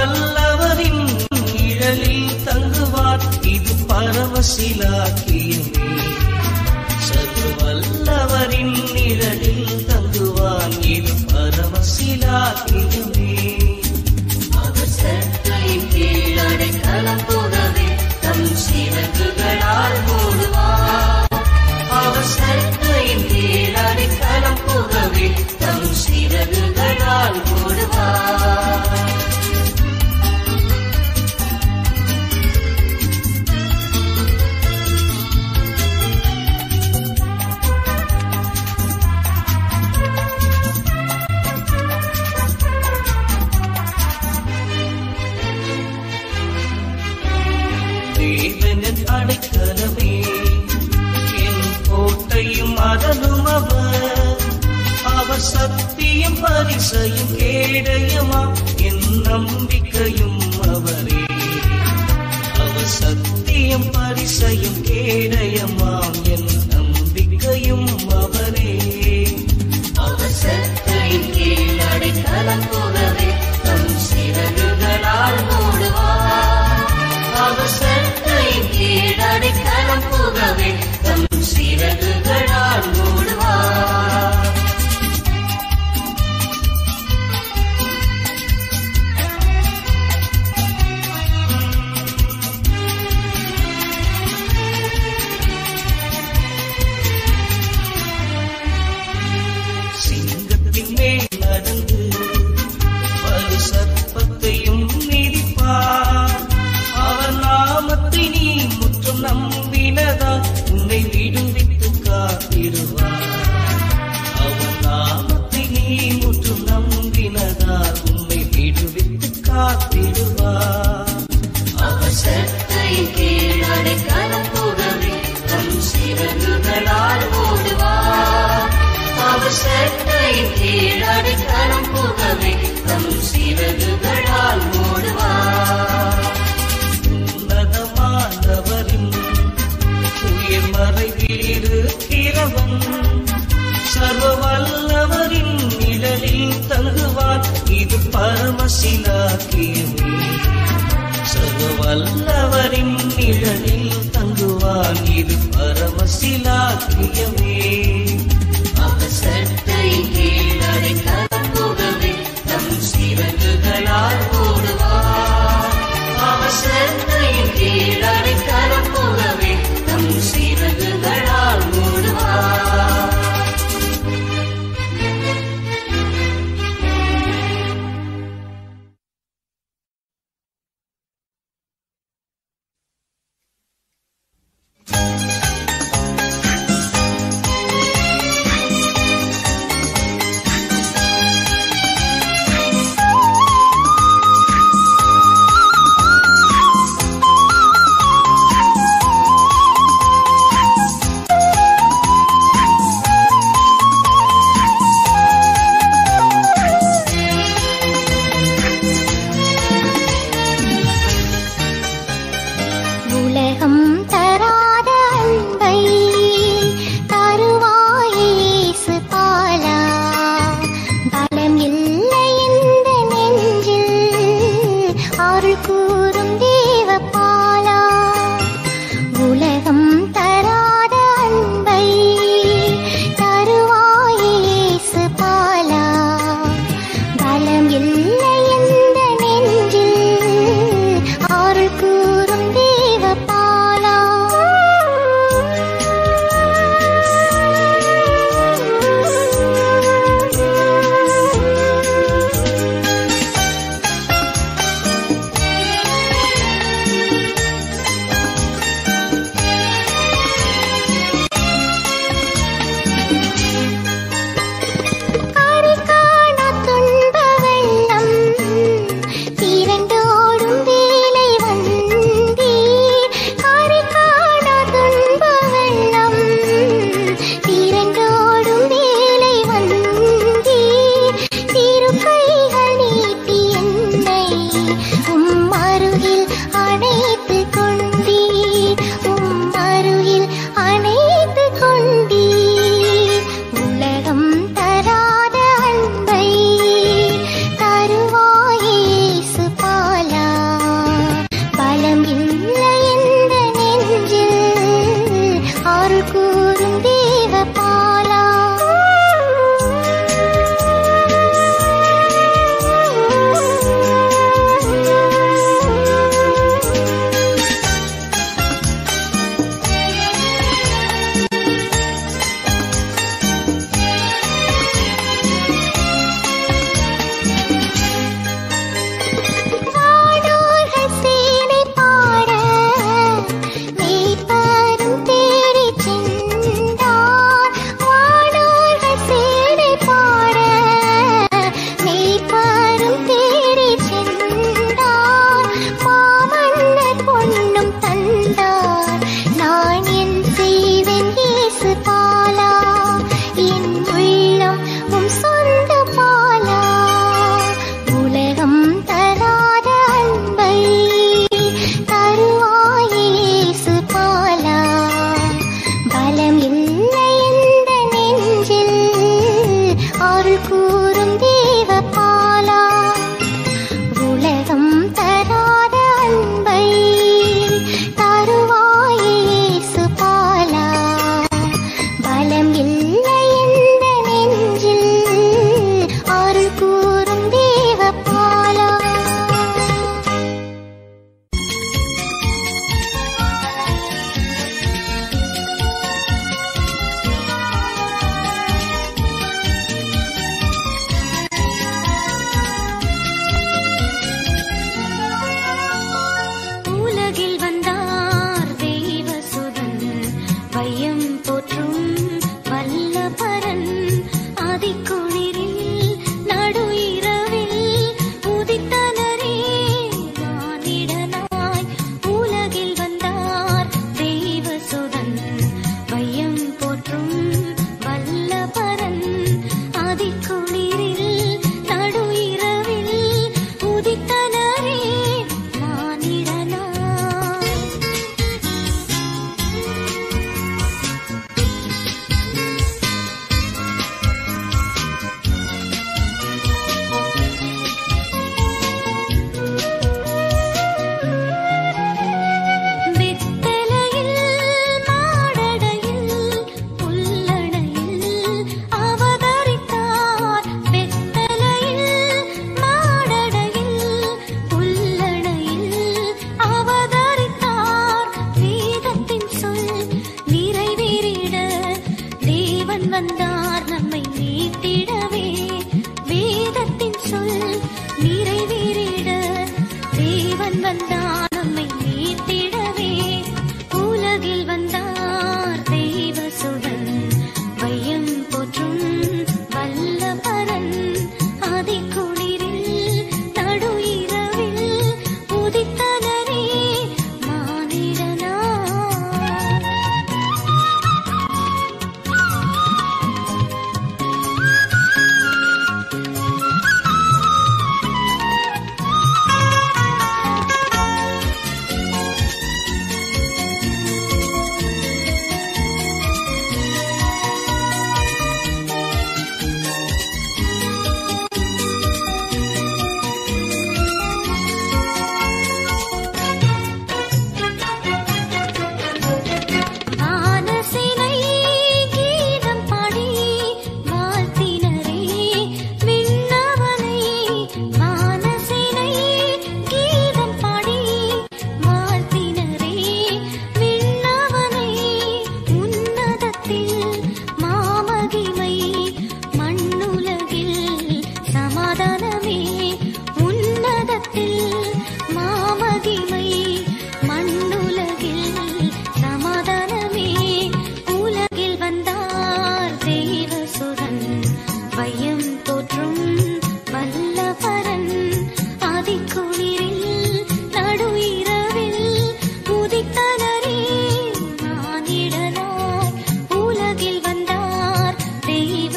வல்லவரின் நிழலில் தங்குவார் இது பரவசிலாக்கியமே சர்வ வல்லவரின் நிழலில் தங்குவான் இது பரவசிலாக்கியமே அவர் சட்டையின் கீழ் அடைக்கலம் புகவே தம் சிறகுகளால் மூடுவார் அவர் சட்டையின் கீழ் அடைக்கலம் புகவே தம் சிறகுகளால் மூடுவார் தேவனின் அடைக்கலமே என் கோட்டையும் அதனும் அவர் அவர் சத்தியம் பரிசையும் கேடயமா என் நம்பிக்கையும் அவரே அவர் சத்தியம் பரிசையும் கேடயமாம் என் நம்பிக்கையும் அவரே அவர் சட்டையின் கீழ் அடைக்கலம் புகவே தம் சிறகுகளால் மூடுவார் அவர் சட்டையின் கீழ் அடைக்கலம் புகவே தம் சிறகுகளால் மூடுவார் சிங்கத்தின் மேல் நடந்து வலு சர்ப்பத்தையும் மிதிப்பார் அவர் நாமத்தை நீ முற்றும் நம்பினதா உன்னை விடுவித்து காத்திடுவார் அவர் நாமத்தை நீ முற்றும் நம்பினதா உன்னை விடுவித்து காத்திடுவார் அவர் சட்டையின் கீழ் அடைக்கலம் புகவே தம் சிறகுகளால் மூடுவார் அவர் சட்டையின் கீழ் அடைக்கலம் புகவே தம் சிறகுகளால் மூடுவார் உன்னதமானவரின் உயிர் மறைவில் இருக்கிறவன் சர்வ வல்லவரின் நிழலில் தங்குவான் இது பரமசிலாக்கியமே சர்வ வல்லவரின் நிழலில் தங்குவான் இது பரமசிலாக்கியமே அவர் சட்டையின் கீழ் அடைக்கலம் புகவே தம் சிறகுகளால் மூடுவார் அவர் சட்டையின் கீழ் அடைக்கலம் புகவே தம் சிறகுகளால் மூடுவார் உலகம் தராத அன்பை தருவாயேசு பாலா பலம் இல்லை இந்த நெஞ்சில் அருள் கூறும் தேவ பாலா உலகம் தராத அன்பை தருவாயேசு பாலா பலம் இல்லை இந்த நெஞ்சில் அருள் கூறும் தேவ பாலா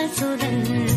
சுடன்